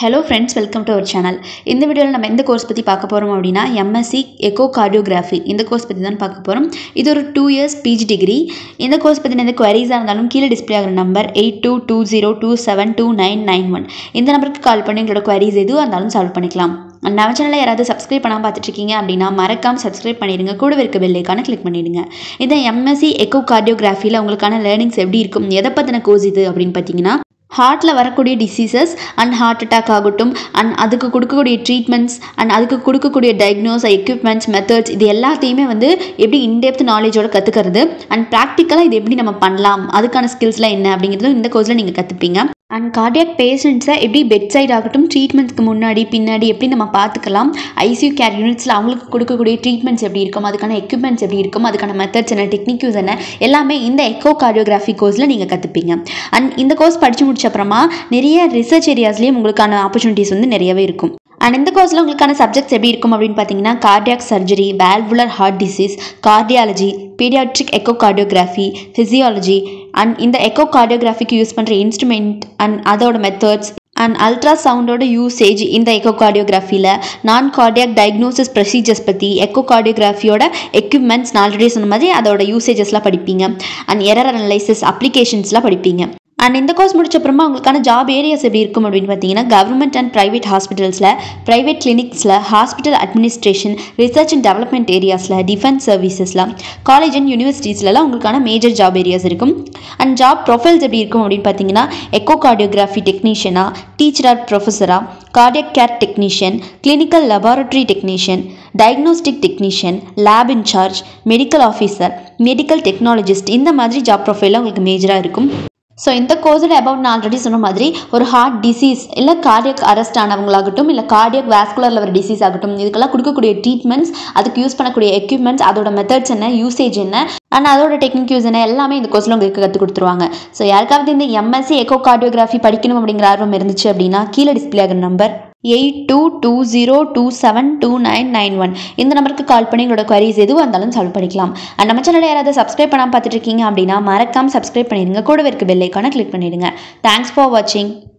hello friends welcome to our channel இந்த வீடியோவில் நம்ம எந்த கோர்ஸ் பற்றி பார்க்க போகிறோம் அப்படின்னா எம்எஸ்சி எக்கோ கார்டியோகிராஃபி இந்த கோர்ஸ் பற்றி தான் பார்க்க போகிறோம் இது ஒரு டூ இயர்ஸ் பிஜி டிகிரி இந்த கோர்ஸ் பற்றின எந்த குவரிஸாக இருந்தாலும் கீழே டிஸ்பிளே ஆகிற number eight two two zero two seven two nine nine one இந்த நம்பருக்கு கால் பண்ணி உங்களோட குவரிஸ் எதுவும் இருந்தாலும் சால்வ் பண்ணிக்கலாம் And நம்ம சேனலில் யாராவது சப்ஸ்கிரைப் பண்ணாமல் பார்த்துட்ருக்கீங்க அப்படின்னா மறக்காம சப்ஸ்கிரைப் பண்ணிடுங்க கூடவே இருக்க பெல்லைக்கான கிளிக் பண்ணிடுங்க இந்த எம்எஸ்சி எக்கோ கார்டியோகிராஃபியில் உங்களுக்கான லேர்னிங்ஸ் எப்படி இருக்கும் எதை பற்றின கோர்ஸ் இது அப்படின்னு பார்த்தீங்கன்னா ஹார்ட்டில் வரக்கூடிய டிசீசஸ் அண்ட் ஹார்ட் அட்டாக் ஆகட்டும் அண்ட் அதுக்கு கொடுக்கக்கூடிய ட்ரீட்மெண்ட்ஸ் அண்ட் அதுக்கு கொடுக்கக்கூடிய டயக்னோஸ் எக்யூப்மெண்ட்ஸ் மெத்தட்ஸ் இது எல்லாத்தையுமே வந்து எப்படி இன்டெப்த் நாலேஜோட கற்றுக்கிறது அண்ட் ப்ராக்டிக்கலாக இது எப்படி நம்ம பண்ணலாம் அதுக்கான ஸ்கில்ஸ்லாம் என்ன அப்படிங்கிறதும் இந்த கோர்ஸில் நீங்கள் கற்றுப்பீங்க அண்ட் கார்டியாக் பேஷண்ட்ஸை எப்படி பெட் சைட் ஆகட்டும் ட்ரீட்மெண்ட்ஸ்க்கு முன்னாடி பின்னாடி எப்படி நம்ம பார்த்துக்கலாம் ஐசியூ கேர் யூனிட்ஸில் அவங்களுக்கு கொடுக்கக்கூடிய ட்ரீட்மெண்ட்ஸ் எப்படி இருக்கும் அதுக்கான எக்யூப்மெண்ட்ஸ் எப்படி இருக்கும் அதுக்கான மெத்தட்ஸ் என்ன டெக்னிக்யூஸ் என்ன எல்லாமே இந்த எக்கோ கார்டியோகிராஃபி கோர்ஸில் நீங்கள் கற்றுப்பீங்க அண்ட் இந்த கோர்ஸ் படித்து முடிச்ச அப்புறமா நிறைய ரிசர்ச் ஏரியாஸ்லேயும் உங்களுக்கான ஆப்பர்ச்சுனிட்டிஸ் வந்து நிறையவே இருக்கும் அண்ட் இந்த கோர்ஸில் உங்களுக்கான சப்ஜெக்ட்ஸ் எப்படி இருக்கும் அப்படின்னு பார்த்தீங்கன்னா cardiac surgery valvular heart disease cardiology paediatric echocardiography physiology and இந்த எக்கோ கார்டியோகிராஃபிக்கு யூஸ் பண்ணுற இன்ஸ்ட்ருமெண்ட் அண்ட் அதோட மெத்தட்ஸ் அண்ட் அல்ட்ராசவுண்டோட யூசேஜ் இந்த எக்கோ கார்டியோகிராஃபியில் நான் கார்டியாக் டயக்னோசிஸ் ப்ரொசீஜர்ஸ் பற்றி எக்கோ கார்டியோகிராஃபியோட எக்யூப்மெண்ட்ஸ் நான் ஆல்ரெடி சொன்ன மாதிரி அதோட யூசேஜஸ்லாம் படிப்பீங்க அண்ட் எரர் அனலைசிஸ் அப்ளிகேஷன்ஸ்லாம் படிப்பீங்க அண்ட் இந்த கோர்ஸ் முடிச்ச அப்புறமா உங்களுக்கான ஜாப் ஏரியாஸ் எப்படி இருக்கும் அப்படின்னு பார்த்தீங்கன்னா கவர்மெண்ட் அண்ட் ப்ரைவேட் ஹாஸ்பிட்டல்ஸில் ப்ரைவேட் கிளினிக்ஸில் hospital administration research and development ஏரியாஸில் டிஃபென்ஸ் சர்வீசஸில் காலேஜ் அண்ட் யூனிவர்சிட்டிஸ்லலாம் உங்களுக்கான மேஜர் ஜாப் ஏரியாஸ் இருக்கும் அண்ட் ஜாப் ப்ரொஃபைல்ஸ் எப்படி இருக்கும் அப்படின்னு பார்த்தீங்கன்னா எக்கோ கார்டியோகிராஃபி டெக்னீஷியனாக டீச்சராக ப்ரொஃபஸராக cardiac care technician clinical laboratory technician diagnostic technician lab incharge medical officer medical technologist இந்த மாதிரி ஜாப் ப்ரொஃபைலாக உங்களுக்கு மேஜராக இருக்கும் ஸோ இந்த கோர்ஸில் அபவுட் நான் ஆல்ரெடி சொன்ன மாதிரி ஒரு ஹார்ட் டிசீஸ் இல்லை கார்டியக் அரெஸ்ட் ஆனவங்களாகட்டும் இல்லை கார்டியக் வேஸ்குலரில் வர டிசீஸ் ஆகட்டும் இதுக்கெல்லாம் கொடுக்கக்கூடிய ட்ரீட்மெண்ட்ஸ் அதுக்கு யூஸ் பண்ணக்கூடிய எக்யூப்மெண்ட்ஸ் அதோட மெத்தட்ஸ் என்ன யூசேஜ் என்ன அண்ட் அதோட டெக்னிக் யூஸ் என்ன எல்லாமே இந்த கோர்ஸில் உங்களுக்கு கற்றுக் கொடுத்துருவாங்க ஸோ யாருக்காவது இந்த எம்எஸ்சி எக்கோ கார்டியோகிராஃபி படிக்கணும் அப்படிங்கிற ஆர்வம் இருந்துச்சு அப்படின்னா கீழே டிஸ்பிளே ஆகிற number eight two two zero two seven two nine nine one இந்த நம்பருக்கு கால் பண்ணி உங்களோட குவரிஸ் எதுவும் இருந்தாலும் சால்வ் பண்ணிக்கலாம் அண்ட் நம்ம சேனலில் யாராவது சப்ஸ்கிரைப் பண்ணாமல் பார்த்துட்டு இருக்கீங்க அப்படின்னா மறக்காம சப்ஸ்கிரைப் பண்ணிடுங்க கூடவே இருக்க பெல்லைக்கான கிளிக் பண்ணிடுங்க தேங்க்ஸ் ஃபார் வாட்சிங்